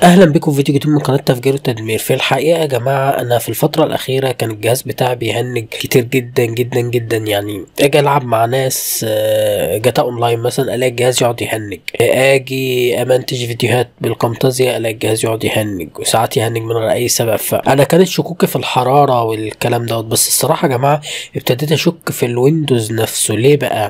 اهلا بكم في فيديو جديد من قناه تفجير التدمير في الحقيقه يا جماعه انا في الفتره الاخيره كان الجهاز بتاعي بيهنج كتير جدا جدا جدا يعني اجي العب مع ناس آه، جاتا اونلاين مثلا الاقي الجهاز يقعد يهنج اجي امنتج فيديوهات بالكامتازيا الاقي الجهاز يقعد يهنج وساعات يهنج من غير اي سبب فانا كانت شكوكي في الحراره والكلام دوت بس الصراحه يا جماعه ابتديت اشك في الويندوز نفسه ليه بقى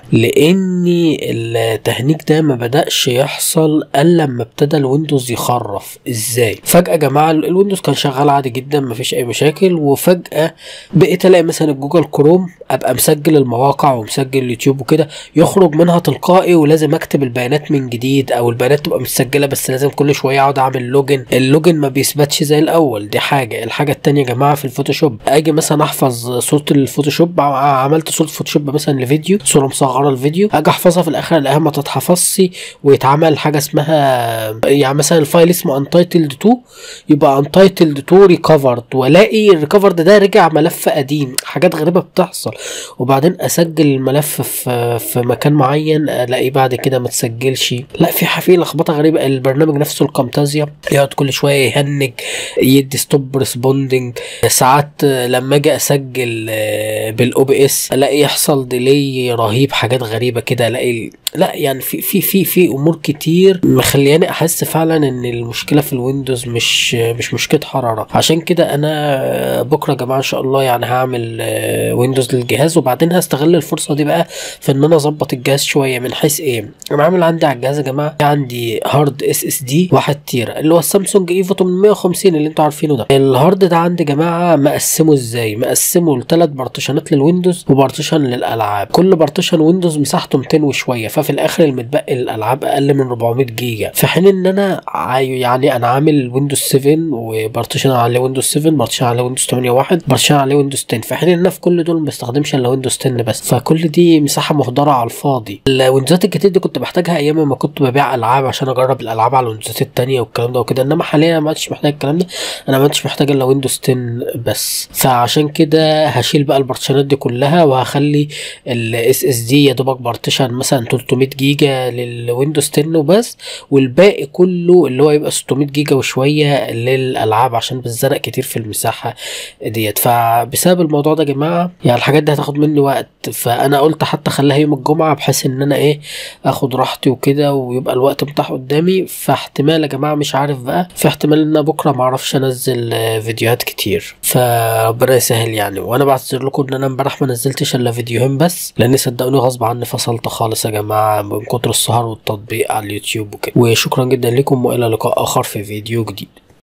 لاني التهنيج ده ما بداش يحصل الا لما ابتدى الويندوز يخرف ازاي فجاه يا جماعه ال- الويندوز كان شغال عادي جدا مفيش اي مشاكل وفجاه بقيت الاقي مثلا الجوجل كروم ابقى مسجل المواقع ومسجل اليوتيوب وكده يخرج منها تلقائي ولازم اكتب البيانات من جديد او البيانات تبقى مسجله بس لازم كل شويه اقعد اعمل لوجن اللوجن ما بيثبتش زي الاول دي حاجه الحاجه التانية يا جماعه في الفوتوشوب اجي مثلا احفظ صوره الفوتوشوب ع- عملت صوره فوتوشوب مثلا لفيديو صوره مصغره الفيديو اجي احفظها في الاخر الاقيها ما تتحفظش ويتعمل حاجه اسمها يعني مثلا الفايل اسمه untitled 2 يبقى untitled 2 recovered والاقي الريكفرد ده رجع ملف قديم حاجات غريبه بتحصل وبعدين اسجل الملف في في مكان معين الاقيه بعد كده ما تسجلش لا في ح- في لخبطه غريبه البرنامج نفسه الكامتازيا يقعد كل شويه يهنج يدي ستوب ريسبوندنج ساعات لما اجي اسجل بالاو بي اس الاقي يحصل ديلي رهيب حاجات غريبه كده الاقي لا يعني في في في في امور كتير مخلياني احس فعلا ان المشكله في الويندوز مش مش مشكله حراره عشان كده انا بكره يا جماعه ان شاء الله يعني هعمل آه، ويندوز للجهاز وبعدين هستغل الفرصه دي بقى في ان انا اظبط الجهاز شويه من حيث ايه انا عامل عندي على الجهاز يا جماعه عندي هارد اس اس دي 1 تيرا اللي هو السامسونج ايفو 850 اللي انتوا عارفينه ده الهارد ده عندي يا جماعه مقسمه ازاي مقسمه لثلاث بارتيشنات للويندوز وبارتيشن للالعاب كل بارتيشن ويندوز مساحته 200 وشويه ففي الاخر المتبقي للالعاب اقل من 400 جيجا في حين ان انا عاي- يعني انا عامل ويندوز 7 وبارتيشن عليه ويندوز 7 بارتيشن عليه ويندوز 8 1 بارتيشن عليه ويندوز 10 في حين ان انا في كل دول ما بستخدمش الا ويندوز 10 بس فكل دي مساحه مهدره على الفاضي الويندوزات الكتير دي كنت بحتاجها ايام ما كنت ببيع العاب عشان اجرب الالعاب على الويندوزات التانية والكلام ده وكده انما حاليا ما عادش محتاج الكلام ده انا ما عادش محتاج الا ويندوز 10 بس فعشان كده هشيل بقى البارتيشنات دي كلها وهخلي الاس اس دي يا دوبك بارتيشن مثلا 300 جيجا للويندوز 10 وبس والباقي كله اللي هو يبقى 600 جيجا وشويه للالعاب عشان بتزنق كتير في المساحه ديت فبسبب الموضوع ده يا جماعه يعني الحاجات دي هتاخد مني وقت فانا قلت حتى اخليها يوم الجمعه بحيث ان انا ايه اخد راحتي وكده ويبقى الوقت متاح قدامي فاحتمال يا جماعه مش عارف بقى في احتمال ان أنا بكره ما اعرفش انزل آه، فيديوهات كتير فربنا يسهل يعني وانا بعتذر لكم ان انا امبارح ما نزلتش الا فيديوهين بس لان صدقوني غصب عني فصلت خالص يا جماعه من كتر السهر والتطبيق على اليوتيوب وكده وشكرا جدا لكم والى لقاء اخر في فيديو جديد